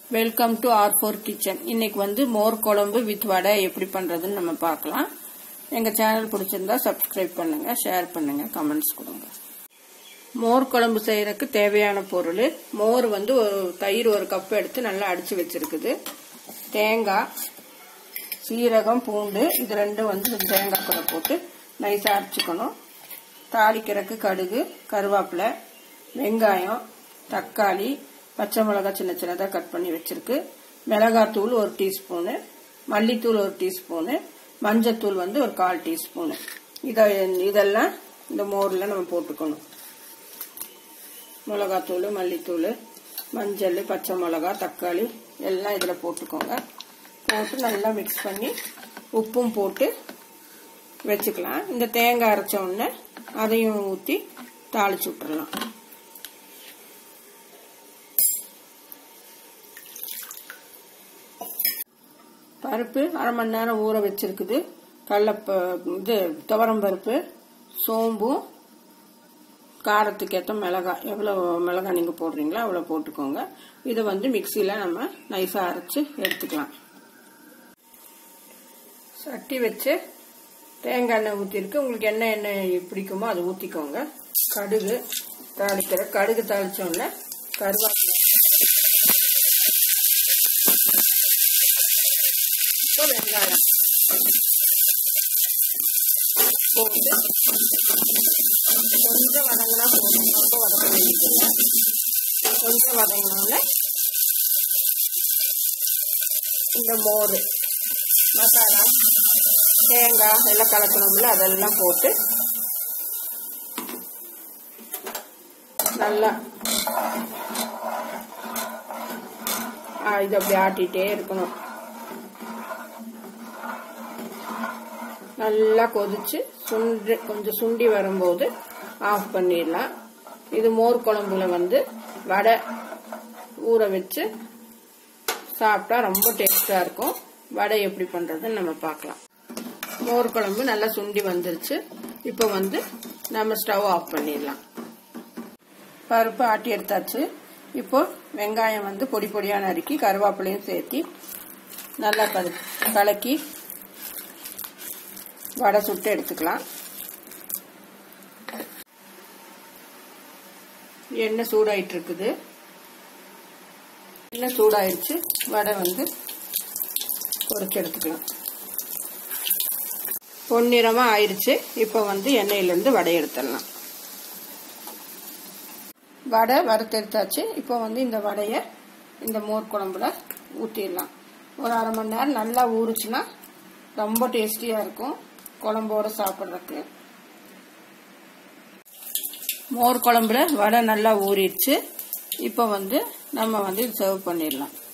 welcome to R four kitchen இன்னைக்கு வந்து மோர் குழம்பு வித் வடை எப்படி பண்றதுன்னு நம்ம பார்க்கலாம் எங்க சேனல் பிடிச்சிருந்தா சப்ஸ்கிரைப் பண்ணுங்க ஷேர் பண்ணுங்க கமெண்ட்ஸ் கொடுங்க மோர் குழம்பு செய்யறதுக்கு தேவையான பொருள் மோர் வந்து ஒரு தயிர் ஒரு கப் எடுத்து நல்லா அடிச்சு வச்சிருக்குது தேங்காய் சீரகம் பூண்டு இது ரெண்டும் வந்து தேங்காய் கூட போட்டு நைஸாக அரைச்சிக்கணும் தாளிக்கிறதுக்கு கடுகு கருவேப்பிலை வெங்காயம் தக்காளி பச்சை மிளகாய் சின்ன சின்னதாக கட் பண்ணி வச்சிருக்கு மிளகாத்தூள் ஒரு டீஸ்பூனு மல்லித்தூள் ஒரு டீஸ்பூனு மஞ்சத்தூள் வந்து ஒரு கால் டீஸ்பூனு இதை இதெல்லாம் இந்த மோரில் நம்ம போட்டுக்கணும் மிளகாத்தூள் மல்லித்தூள் மஞ்சள் பச்சை மிளகா தக்காளி எல்லாம் இதில் போட்டுக்கோங்க போட்டு நல்லா மிக்ஸ் பண்ணி உப்பும் போட்டு வச்சுக்கலாம் இந்த தேங்காய் அரைச்ச உடனே அதையும் ஊற்றி தாளிச்சு விட்டுறலாம் பருப்பு அரை மணி நேரம் ஊற வச்சிருக்குது கடலப்ப இது துவரம் பருப்பு சோம்பும் காரத்துக்கு ஏற்ற மிளகாய் எவ்வளோ மிளகாய் நீங்கள் போடுறீங்களோ அவ்வளோ போட்டுக்கோங்க இதை வந்து மிக்சியில் நம்ம நைஸாக அரைச்சி எடுத்துக்கலாம் சட்டி வச்சு தேங்காய் எண்ணெய் ஊற்றிருக்கு உங்களுக்கு என்ன எண்ணெய் பிடிக்குமோ அதை ஊற்றிக்கோங்க கடுகு தாளிக்கிற கடுகு தாளித்தோடனே கருவேப்பிலை இப்போ வெங்காயம் போட்டு கொஞ்சம் வதங்கினா போதும் ரொம்ப வதக்க வேண்டியதில்லை கொஞ்சம் வதங்கினோடனே இந்த மோர் மசாலா தேங்காய் எல்லாம் கலக்கணும்ல அதெல்லாம் போட்டு நல்லா இது அப்படி ஆட்டிகிட்டே இருக்கணும் நல்லா கொதிச்சு சுண்டி கொஞ்சம் சுண்டி வரும்போது ஆஃப் பண்ணிடலாம் இது மோர் குழம்புல வந்து வடை ஊற வச்சு சாப்பிட்டா ரொம்ப டேஸ்டாக இருக்கும் வடை எப்படி பண்ணுறதுன்னு நம்ம பார்க்கலாம் மோர் குழம்பு நல்லா சுண்டி வந்துருச்சு இப்போ வந்து நம்ம ஸ்டவ் ஆஃப் பண்ணிடலாம் பருப்பு ஆட்டி எடுத்தாச்சு இப்போ வெங்காயம் வந்து பொடி பொடியாக நறுக்கி கருவேப்பிலையும் சேர்த்தி நல்லா கல கலக்கி வடை சுட்டு எடுத்துக்கலாம் எண்ணெய் சூடாயிட்டு இருக்குது எண்ணெய் சூடாயிருச்சு வடை வந்து பொறிச்சு எடுத்துக்கலாம் பொன்னிறமாக ஆயிடுச்சு இப்போ வந்து எண்ணெயிலேருந்து வடை எடுத்துடலாம் வடை வறுத்தெடுத்தாச்சு இப்போ வந்து இந்த வடையை இந்த மோர் குழம்புல ஊற்றிடலாம் ஒரு அரை மணி நேரம் நல்லா ஊறுச்சுன்னா ரொம்ப டேஸ்டியாக இருக்கும் குழம்போடு சாப்பிட்றதுக்கு மோர் குழம்புல வடை நல்லா ஊறிடுச்சு இப்போ வந்து நம்ம வந்து சர்வ் பண்ணிடலாம்